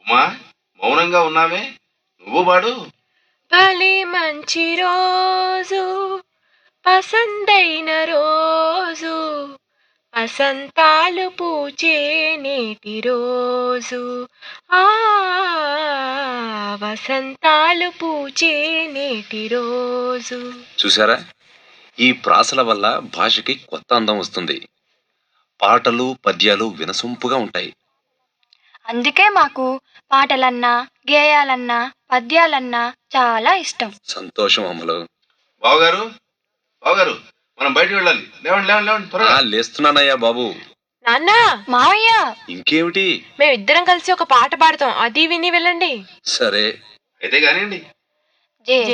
అమ్మా మౌనంగా ఉన్నావే నువ్వు పాడు భలే మంచి రోజు పసందైన రోజు వసంతాలు పూచే నేటి రోజు ఆ వసంతాలు పూచే నేటి రోజు చూసారా ఈ ప్రాసల వల్ల భాషకి కొత్త అందం వస్తుంది పాటలు పద్యాలు వినసొంపుగా ఉంటాయి అందుకే మాకు పాటలన్నా గేయాలన్నా పద్యాలన్నా చాలా ఇష్టం సంతోషం అమలు బావగారు బావగారు మనం బయటికి వెళ్ళాలి లేవండి లేవండి లేవండి ఆ, త్వరగా లేస్తున్నానయ్యా బాబు నాన్న మావయ్య ఇంకేమిటి మేమిద్దరం కలిసి ఒక పాట పాడతాం అది విని వెళ్ళండి సరే అయితే కానివ్వండి జే